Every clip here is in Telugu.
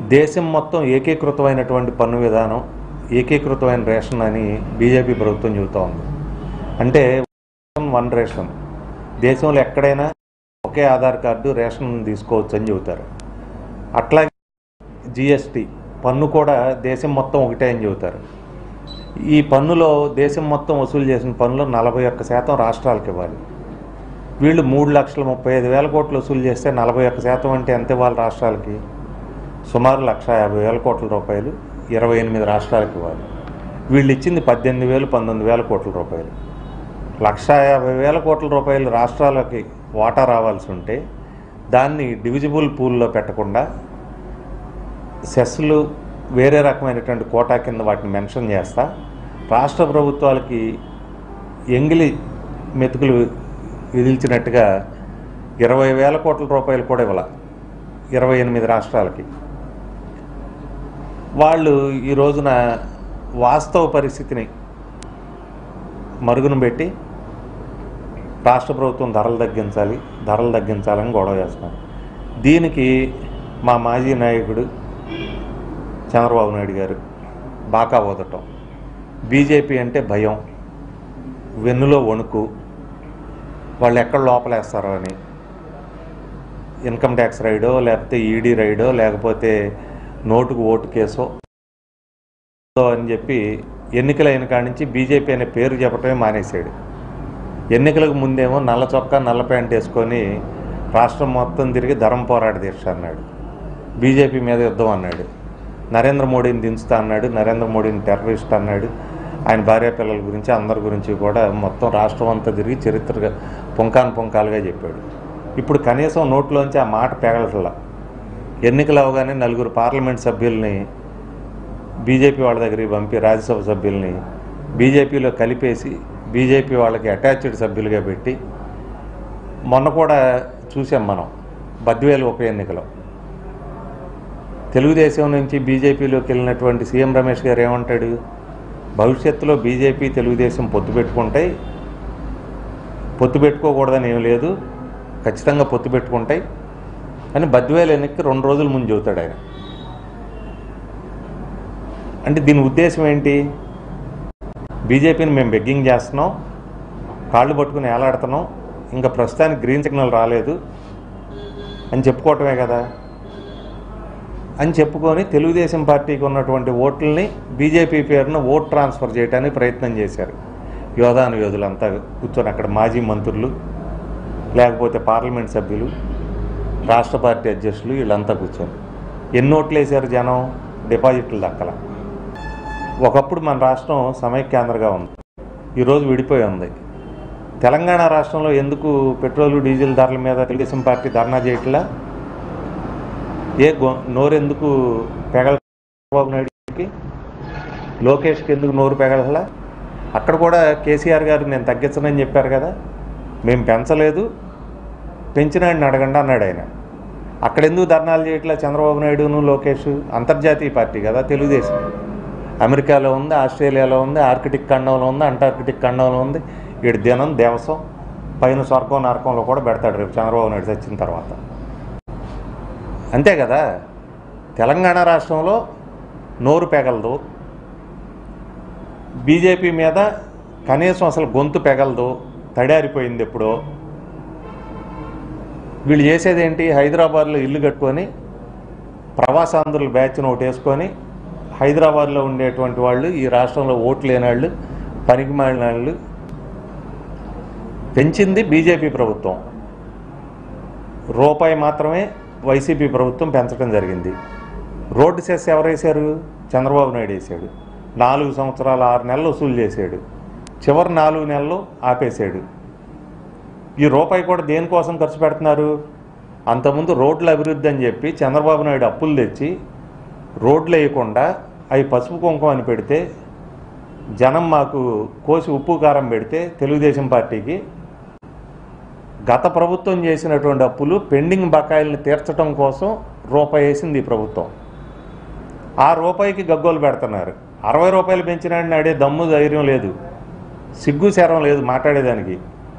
దేశం మొత్తం ఏకీకృతమైనటువంటి పన్ను విధానం ఏకీకృతమైన రేషన్ అని బీజేపీ ప్రభుత్వం చెబుతూ ఉంది అంటే వన్ రేషన్ దేశంలో ఎక్కడైనా ఒకే ఆధార్ కార్డు రేషన్ తీసుకోవచ్చు అని చెబుతారు అట్లాగే జిఎస్టి పన్ను కూడా దేశం మొత్తం ఒకటే అని చెబుతారు ఈ పన్నులో దేశం మొత్తం వసూలు చేసిన పన్నులో నలభై ఒక్క శాతం రాష్ట్రాలకు ఇవ్వాలి వీళ్ళు మూడు లక్షల ముప్పై ఐదు వేల కోట్లు వసూలు చేస్తే నలభై ఒక్క శాతం అంటే ఎంత ఇవ్వాలి రాష్ట్రాలకి సుమారు లక్ష యాభై వేల కోట్ల రూపాయలు ఇరవై ఎనిమిది రాష్ట్రాలకు ఇవ్వాలి వీళ్ళు ఇచ్చింది పద్దెనిమిది వేలు పంతొమ్మిది వేల కోట్ల రూపాయలు లక్ష యాభై వేల కోట్ల రూపాయలు రాష్ట్రాలకి వాటా రావాల్సి ఉంటే దాన్ని డివిజిబుల్ పూల్లో పెట్టకుండా సెస్లు వేరే రకమైనటువంటి కోటా కింద వాటిని మెన్షన్ చేస్తా రాష్ట్ర ప్రభుత్వాలకి ఎంగిలి మెతుకులు విధించినట్టుగా ఇరవై వేల కోట్ల రూపాయలు కూడా ఇవ్వాల ఇరవై ఎనిమిది రాష్ట్రాలకి వాళ్ళు ఈ రోజున వాస్తవ పరిస్థితిని మరుగున పెట్టి రాష్ట్ర ప్రభుత్వం ధరలు తగ్గించాలి ధరలు తగ్గించాలని గొడవ చేస్తున్నారు దీనికి మా మాజీ నాయకుడు చంద్రబాబు నాయుడు గారు బాకా ఊదటం బీజేపీ అంటే భయం వెన్నులో వణుకు వాళ్ళు ఎక్కడ లోపలేస్తారో అని ఇన్కమ్ ట్యాక్స్ రైడో లేకపోతే ఈడీ రైడో లేకపోతే నోటుకు ఓటు కేసో అని చెప్పి ఎన్నికలైన కాడి నుంచి బీజేపీ అనే పేరు చెప్పటమే మానేశాడు ఎన్నికలకు ముందేమో నల్ల చొక్కా నల్ల ప్యాంట్ వేసుకొని రాష్ట్రం మొత్తం తిరిగి ధర్మ పోరాట దీక్ష అన్నాడు బీజేపీ మీద యుద్ధం అన్నాడు నరేంద్ర మోడీని దించుతా అన్నాడు నరేంద్ర మోడీని టెర్రరిస్ట్ అన్నాడు ఆయన భార్య పిల్లల గురించి అందరి గురించి కూడా మొత్తం రాష్ట్రం అంతా తిరిగి చరిత్రగా పుంకాను పుంకాలుగా చెప్పాడు ఇప్పుడు కనీసం నోట్లోంచి ఆ మాట పెగలట్లా ఎన్నికలు అవగానే నలుగురు పార్లమెంట్ సభ్యుల్ని బీజేపీ వాళ్ళ దగ్గరికి పంపి రాజ్యసభ సభ్యుల్ని బీజేపీలో కలిపేసి బీజేపీ వాళ్ళకి అటాచ్డ్ సభ్యులుగా పెట్టి మొన్న కూడా చూసాం మనం బద్వేలు ఉప ఎన్నికలో తెలుగుదేశం నుంచి బీజేపీలోకి వెళ్ళినటువంటి సీఎం రమేష్ గారు ఏమంటాడు భవిష్యత్తులో బీజేపీ తెలుగుదేశం పొత్తు పెట్టుకుంటాయి పొత్తు పెట్టుకోకూడదని ఏం లేదు ఖచ్చితంగా పొత్తు పెట్టుకుంటాయి అని బద్వేలు ఎన్నికకి రెండు రోజుల ముందు చెబుతాడు ఆయన అంటే దీని ఉద్దేశం ఏంటి బీజేపీని మేము బెగ్గింగ్ చేస్తున్నాం కాళ్ళు పట్టుకుని ఏలాడుతున్నాం ఇంకా ప్రస్తుతానికి గ్రీన్ సిగ్నల్ రాలేదు అని చెప్పుకోవటమే కదా అని చెప్పుకొని తెలుగుదేశం పార్టీకి ఉన్నటువంటి ఓట్లని బీజేపీ పేరున ఓట్ ట్రాన్స్ఫర్ చేయడానికి ప్రయత్నం చేశారు యోధాను యోధులంతా కూర్చొని అక్కడ మాజీ మంత్రులు లేకపోతే పార్లమెంట్ సభ్యులు రాష్ట్ర పార్టీ అధ్యక్షులు వీళ్ళంతా కూర్చొని ఎన్ని ఓట్లు వేశారు జనం డిపాజిట్లు దక్కల ఒకప్పుడు మన రాష్ట్రం సమైక్యాంధ్రగా ఉంది ఈరోజు విడిపోయి ఉంది తెలంగాణ రాష్ట్రంలో ఎందుకు పెట్రోలు డీజిల్ ధరల మీద తెలుగుదేశం పార్టీ ధర్నా చేయట్లా ఏ గో నోరెందుకు పెగల చంద్రబాబు నాయుడుకి లోకేష్కి ఎందుకు నోరు పెగలలా అక్కడ కూడా కేసీఆర్ గారు నేను తగ్గించనని చెప్పారు కదా మేము పెంచలేదు పెంచినాడిని అడగండి అన్నాడు ఆయన అక్కడ ఎందుకు ధర్నాలు చేయట్లా చంద్రబాబు నాయుడును లోకేష్ అంతర్జాతీయ పార్టీ కదా తెలుగుదేశం అమెరికాలో ఉంది ఆస్ట్రేలియాలో ఉంది ఆర్కిటిక్ ఖండంలో ఉంది అంటార్కిటిక్ ఖండంలో ఉంది ఈడు దినం దేవసం పైన స్వర్గం నరకంలో కూడా పెడతాడు రేపు చంద్రబాబు నాయుడు చచ్చిన తర్వాత అంతే కదా తెలంగాణ రాష్ట్రంలో నోరు పెగలదు బీజేపీ మీద కనీసం అసలు గొంతు పెగలదు తడారిపోయింది ఎప్పుడో వీళ్ళు చేసేది ఏంటి హైదరాబాద్లో ఇల్లు కట్టుకొని ప్రవాసాంధ్రుల బ్యాచ్ను ఒకటి వేసుకొని హైదరాబాద్లో ఉండేటువంటి వాళ్ళు ఈ రాష్ట్రంలో ఓట్లు లేని వాళ్ళు పనికి మాలిన వాళ్ళు పెంచింది బీజేపీ ప్రభుత్వం రూపాయి మాత్రమే వైసీపీ ప్రభుత్వం పెంచడం జరిగింది రోడ్డు సెస్ ఎవరు వేశారు చంద్రబాబు నాయుడు వేసాడు నాలుగు సంవత్సరాలు ఆరు నెలలు వసూలు చేశాడు చివరి నాలుగు నెలలు ఆపేశాడు ఈ రూపాయి కూడా దేనికోసం ఖర్చు పెడుతున్నారు అంతకుముందు రోడ్ల అభివృద్ధి అని చెప్పి చంద్రబాబు నాయుడు అప్పులు తెచ్చి రోడ్లు వేయకుండా అవి పసుపు కుంకుమ అని పెడితే జనం మాకు కోసి ఉప్పు కారం పెడితే తెలుగుదేశం పార్టీకి గత ప్రభుత్వం చేసినటువంటి అప్పులు పెండింగ్ బకాయిల్ని తీర్చడం కోసం రూపాయి వేసింది ఈ ప్రభుత్వం ఆ రూపాయికి గగ్గోలు పెడుతున్నారు అరవై రూపాయలు పెంచినాడిని ఆడే దమ్ము ధైర్యం లేదు సిగ్గు శరం లేదు మాట్లాడేదానికి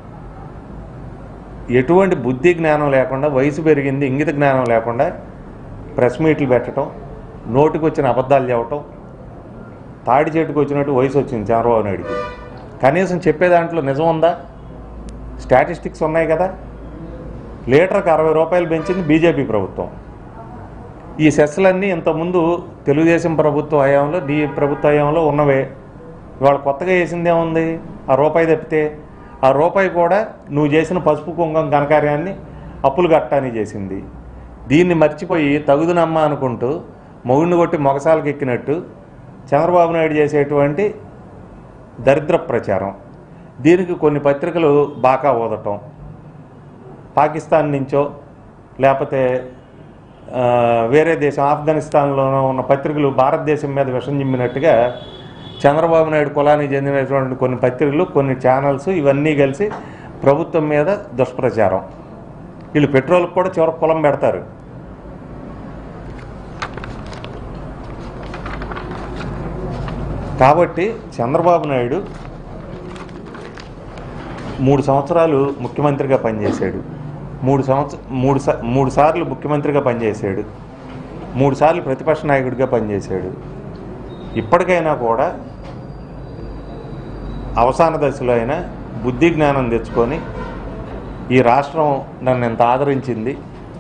ఎటువంటి బుద్ధి జ్ఞానం లేకుండా వయసు పెరిగింది ఇంగిత జ్ఞానం లేకుండా ప్రెస్ మీట్లు పెట్టడం నోటికి వచ్చిన అబద్ధాలు చెప్పటం తాడి చెట్టుకు వచ్చినట్టు వయసు వచ్చింది చంద్రబాబు నాయుడికి కనీసం చెప్పే దాంట్లో నిజం ఉందా స్టాటిస్టిక్స్ ఉన్నాయి కదా లీటర్కి అరవై రూపాయలు పెంచింది బీజేపీ ప్రభుత్వం ఈ సెస్లన్నీ ఇంతకుముందు తెలుగుదేశం ప్రభుత్వ హయాంలో నీ ప్రభుత్వ హయాంలో ఉన్నవే ఇవాళ కొత్తగా వేసిందేముంది ఆ రూపాయి తప్పితే ఆ రూపాయి కూడా నువ్వు చేసిన పసుపు కుంకం ఘనకార్యాన్ని అప్పులు కట్టడానికి చేసింది దీన్ని మర్చిపోయి తగుదునమ్మ అనుకుంటూ మొగుడిని కొట్టి మొగసాలకు ఎక్కినట్టు చంద్రబాబు నాయుడు చేసేటువంటి దరిద్ర ప్రచారం దీనికి కొన్ని పత్రికలు బాకా ఊదటం పాకిస్తాన్ నుంచో లేకపోతే ఆ, వేరే దేశం ఆఫ్ఘనిస్తాన్లోనో ఉన్న పత్రికలు భారతదేశం మీద విషం చిమ్మినట్టుగా చంద్రబాబు నాయుడు కులానికి చెందినటువంటి కొన్ని పత్రికలు కొన్ని ఛానల్స్ ఇవన్నీ కలిసి ప్రభుత్వం మీద దుష్ప్రచారం వీళ్ళు పెట్రోల్కి కూడా చివరి కులం పెడతారు కాబట్టి చంద్రబాబు నాయుడు మూడు సంవత్సరాలు ముఖ్యమంత్రిగా పనిచేశాడు మూడు సంవత్సర మూడు సా మూడు సార్లు ముఖ్యమంత్రిగా పనిచేశాడు మూడు సార్లు ప్రతిపక్ష నాయకుడిగా పనిచేశాడు ఇప్పటికైనా కూడా అవసాన దశలో అయినా బుద్ధి జ్ఞానం తెచ్చుకొని ఈ రాష్ట్రం నన్ను ఎంత ఆదరించింది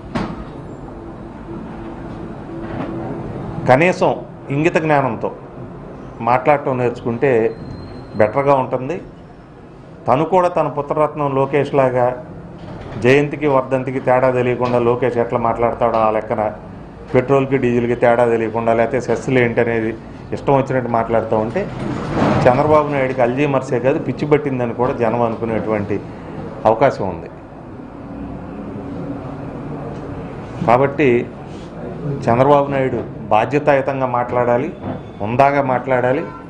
కనీసం ఇంగిత జ్ఞానంతో మాట్లాడటం నేర్చుకుంటే బెటర్గా ఉంటుంది తను కూడా తన పుత్రరత్నం లోకేష్ లాగా జయంతికి వర్ధంతికి తేడా తెలియకుండా లోకేష్ ఎట్లా మాట్లాడతాడో ఆ లెక్కన పెట్రోల్కి డీజిల్కి తేడా తెలియకుండా లేకపోతే సెస్సులు ఏంటి అనేది ఇష్టం వచ్చినట్టు మాట్లాడుతూ ఉంటే చంద్రబాబు నాయుడికి అల్జీమర్సే కాదు పిచ్చి పట్టిందని కూడా జనం అనుకునేటువంటి అవకాశం ఉంది కాబట్టి చంద్రబాబు నాయుడు బాధ్యతాయుతంగా మాట్లాడాలి ఉందాగా మాట్లాడాలి